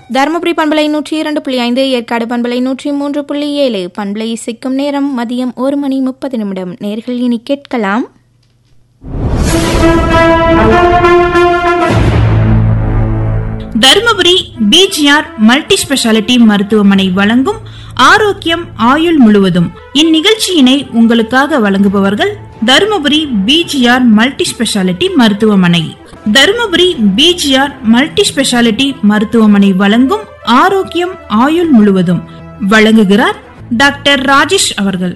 தருமபுரி பண்பலை நூற்றி இரண்டு புள்ளி ஐந்து ஏற்காடு பண்பலை நூற்றி மூன்று புள்ளி ஏழு பண்பலை சிக்கும் நேரம் மதியம் ஒரு மணி முப்பது நிமிடம் நேர்கள் இனி கேட்கலாம் தருமபுரி பிஜிஆர் மல்டி ஸ்பெஷாலிட்டி மருத்துவமனை வழங்கும் ஆரோக்கியம் ஆயுள் முழுவதும் இந்நிகழ்ச்சியினை உங்களுக்காக வழங்குபவர்கள் தருமபுரி பிஜிஆர் மல்டி ஸ்பெஷாலிட்டி மருத்துவமனை தருமபுரி பிஜிஆர் மல்டி ஸ்பெஷாலிட்டி மருத்துவமனை வழங்கும் ஆரோக்கியம் ஆயுள் முழுவதும் வழங்குகிறார் டாக்டர் ராஜேஷ் அவர்கள்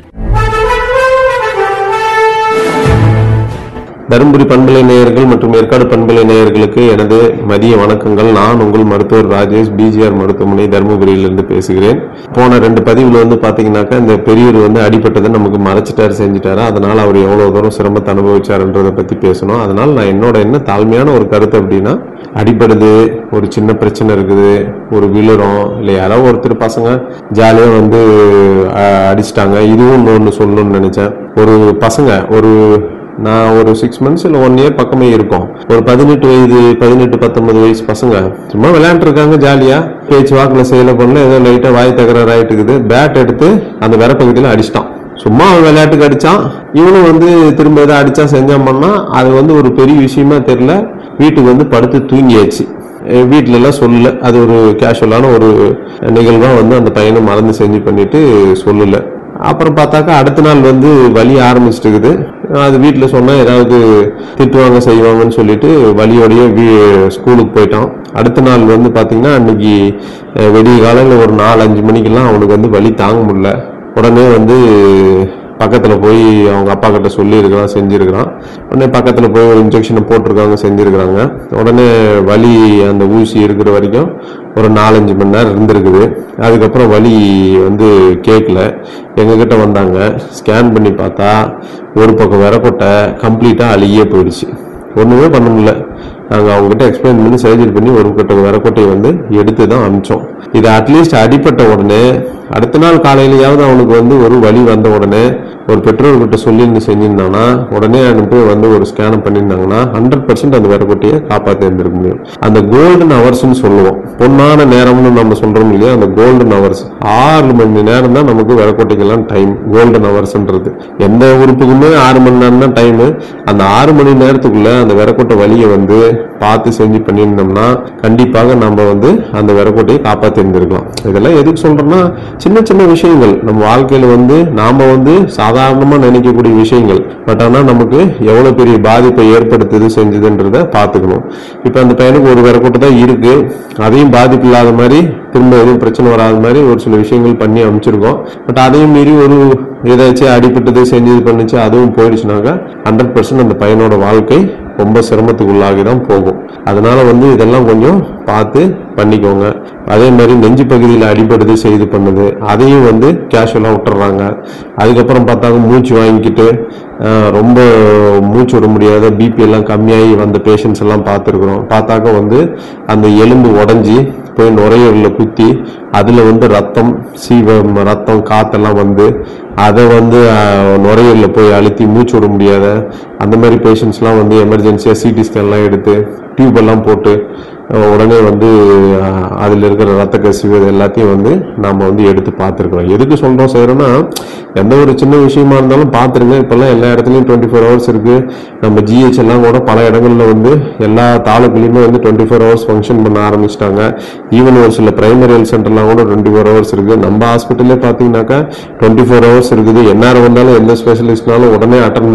தருமபுரி பண்பலை நேயர்கள் மற்றும் ஏற்காடு பண்பலை நேயர்களுக்கு எனது மதிய வணக்கங்கள் நான் உங்கள் மருத்துவர் ராஜேஷ் பிஜிஆர் மருத்துவமனை தருமபுரியிலிருந்து பேசுகிறேன் போன ரெண்டு பதிவுல வந்து பாத்தீங்கன்னாக்கா இந்த பெரியவர் வந்து அடிபட்டதை நமக்கு மறைச்சிட்டாரு செஞ்சுட்டாரு அதனால அவர் எவ்வளவு தூரம் சிரமத்தை அனுபவிச்சாருன்றதை பத்தி பேசணும் அதனால நான் என்னோட என்ன தாழ்மையான ஒரு கருத்து அப்படின்னா அடிபடுது ஒரு சின்ன பிரச்சனை இருக்குது ஒரு விழுறோம் இல்லை யாரோ ஒருத்தர் பசங்க ஜாலியா வந்து அஹ், அடிச்சிட்டாங்க இதுவும் ஒன்று சொல்லணும்னு நினைச்சேன் ஒரு பசங்க ஒரு நான் ஒரு சிக்ஸ் மந்த்ஸ் இல்லை ஒன் இயர் பக்கமே இருக்கும் ஒரு பதினெட்டு வயது பதினெட்டு பத்தொன்பது வயசு பசங்க சும்மா விளையாண்டுருக்காங்க ஜாலியா பேச்சு வாக்குல செயல பண்ணல ஏதோ லைட்டா வாய் தகராறு ஆயிட்டு இருக்குது பேட் எடுத்து அந்த விரப்பகுதியில் அடிச்சிட்டான் சும்மா அவன் விளையாட்டுக்கு அடிச்சான் இவனும் வந்து திரும்ப ஏதோ அடிச்சா செஞ்சான் பண்ணா அது வந்து ஒரு பெரிய விஷயமா தெரியல வீட்டுக்கு வந்து படுத்து தூங்கியாச்சு அஹ் வீட்ல எல்லாம் சொல்லல அது ஒரு கேஷுவலான ஒரு நிகழ்வா வந்து அந்த பையனை மறந்து செஞ்சு பண்ணிட்டு சொல்லல அப்புறம் பார்த்தாக்கா அடுத்த நாள் வந்து வலி ஆரம்பிச்சிட்டு இருக்குது அது வீட்டில் சொன்னா ஏதாவது திட்டுவாங்க செய்வாங்கன்னு சொல்லிட்டு வலியோடய வீ ஸ்கூலுக்கு போயிட்டான் அடுத்த நாள் வந்து பார்த்தீங்கன்னா அன்னைக்கு அஹ், விடிய காலையில் ஒரு நாலு அஞ்சு மணிக்கெல்லாம் அவனுக்கு வந்து வலி தாங்க முடியல உடனே வந்து பக்கத்தில் போய் அவங்க அப்பா கிட்ட சொல்லியிருக்கிறான் செஞ்சிருக்கிறான் உடனே பக்கத்தில் போய் ஒரு இன்ஜெக்ஷனை போட்டிருக்காங்க செஞ்சிருக்கிறாங்க உடனே வலி அந்த ஊசி இருக்கிற வரைக்கும் ஒரு நாலஞ்சு மணி நேரம் இருந்திருக்குது அதுக்கப்புறம் வலி வந்து கேட்கல எங்ககிட்ட வந்தாங்க ஸ்கேன் பண்ணி பார்த்தா ஒரு பக்கம் விரக்கொட்டை கம்ப்ளீட்டாக அழுகியே போயிடுச்சு ஒன்றுமே பண்ண முடியல நாங்கள் அவங்ககிட்ட எக்ஸ்பிளைன் பண்ணி சர்ஜரி பண்ணி ஒரு கட்ட விரக்கொட்டையை வந்து எடுத்து தான் அமிச்சோம் இது அட்லீஸ்ட் அடிப்பட்ட உடனே அடுத்த நாள் காலையிலயாவது அவனுக்கு வந்து ஒரு வலி வந்த உடனே ஒரு பெற்றோர்கிட்ட சொல்லி செஞ்சிருந்தாங்கன்னா உடனே அனுப்பி வந்து ஒரு ஸ்கேன் பண்ணியிருந்தாங்கன்னா ஹண்ட்ரட் பர்சன்ட் அந்த விரக்கொட்டையை காப்பாற்றி இருந்திருக்க முடியும் அந்த கோல்டன் ஹவர்ஸ்னு சொல்லுவோம் பொன்னான நேரம்னு நம்ம சொல்றோம் இல்லையா அந்த கோல்டன் ஹவர்ஸ் ஆறு மணி நேரம் தான் நமக்கு விரக்கொட்டைக்கெல்லாம் டைம் கோல்டன் ஹவர்ஸ்ன்றது எந்த உறுப்புக்குமே ஆறு மணி நேரம் தான் டைம் அந்த ஆறு மணி நேரத்துக்குள்ள அந்த விரக்கொட்டை வலியை வந்து பார்த்து செஞ்சு பண்ணியிருந்தோம்னா கண்டிப்பாக நம்ம வந்து அந்த விரக்கொட்டையை காப்பாற்றி இருந்திருக்கலாம் இதெல்லாம் எதுக்கு சொல்றேன்னா சின்ன சின்ன விஷயங்கள் நம்ம வாழ்க்கையில வந்து நாம வந்து சாதாரணமா நினைக்கக்கூடிய விஷயங்கள் பட் ஆனா நமக்கு எவ்வளவு பெரிய பாதிப்பை ஏற்படுத்துது செஞ்சதுன்றத பார்த்துக்கணும் இப்போ அந்த பையனுக்கு ஒரு விரக்கொட்டை தான் இருக்கு அதையும் பாதிப்பு இல்லாத மாதிரி திரும்ப எதுவும் பிரச்சனை வராத மாதிரி ஒரு சில விஷயங்கள் பண்ணி அமைச்சிருக்கோம் பட் அதையும் மீறி ஒரு ஏதாச்சும் அடிபட்டது செஞ்சது பண்ணுச்சு அதுவும் போயிடுச்சுனாக்கா ஹண்ட்ரட் பர்சன்ட் அந்த பையனோட வாழ்க்கை ரொம்ப சிரமத்துக்கு உள்ளாகி தான் போகும் அதனால வந்து இதெல்லாம் கொஞ்சம் பார்த்து பண்ணிக்கோங்க அதே மாதிரி நெஞ்சு பகுதியில் அடிபடுது செய்து பண்ணுது அதையும் வந்து கேஷுவலாக விட்டுறாங்க அதுக்கப்புறம் பார்த்தாங்க மூச்சு வாங்கிக்கிட்டு ஆஹ், ரொம்ப மூச்சு விட முடியாத பிபி எல்லாம் கம்மியாகி வந்த பேஷண்ட்ஸ் எல்லாம் பார்த்துருக்குறோம் பார்த்தாக்க வந்து அந்த எலும்பு உடஞ்சி போய் நுரையீரலில் குத்தி அதில் வந்து ரத்தம் சீவம் ரத்தம் காத்தெல்லாம் வந்து அதை வந்து ஆஹ், நுரையீரலில் போய் அழுத்தி மூச்சு விட முடியாத அந்த மாதிரி பேஷண்ட்ஸ்லாம் வந்து எமர்ஜென்சியாக சிடி ஸ்கேன்லாம் எடுத்து டியூப் எல்லாம் போட்டு அஹ், உடனே வந்து ஆஹ், அதில் இருக்கிற ரத்த கசிவு இது எல்லாத்தையும் வந்து நாம் வந்து எடுத்து பார்த்துருக்குறோம் எதுக்கு சொல்கிறோம் செய்கிறோன்னா எந்த ஒரு சின்ன விஷயமா இருந்தாலும் பார்த்துருங்க இப்போல்லாம் எல்லா இடத்துலையும் டுவெண்ட்டி ஃபோர் ஹவர்ஸ் இருக்குது நம்ம ஜிஹெச் எல்லாம் கூட பல இடங்கள்ல வந்து எல்லா தாலுக்குலையுமே வந்து டுவெண்ட்டி ஃபோர் ஹவர்ஸ் ஃபங்க்ஷன் பண்ண ஆரம்பிச்சிட்டாங்க ஈவன் ஒரு சில பிரைமரி ஹெல்த் சென்டர்லாம் கூட டுவெண்ட்டி ஃபோர் ஹவர்ஸ் இருக்குது நம்ம ஹாஸ்பிட்டலே பார்த்தீங்கன்னாக்கா டுவெண்ட்டி ஃபோர் ஹவர்ஸ் இருக்குது எந்நேரம் வந்தாலும் எந்த ஸ்பெஷலிஸ்ட்னாலும் உடனே அட்டன்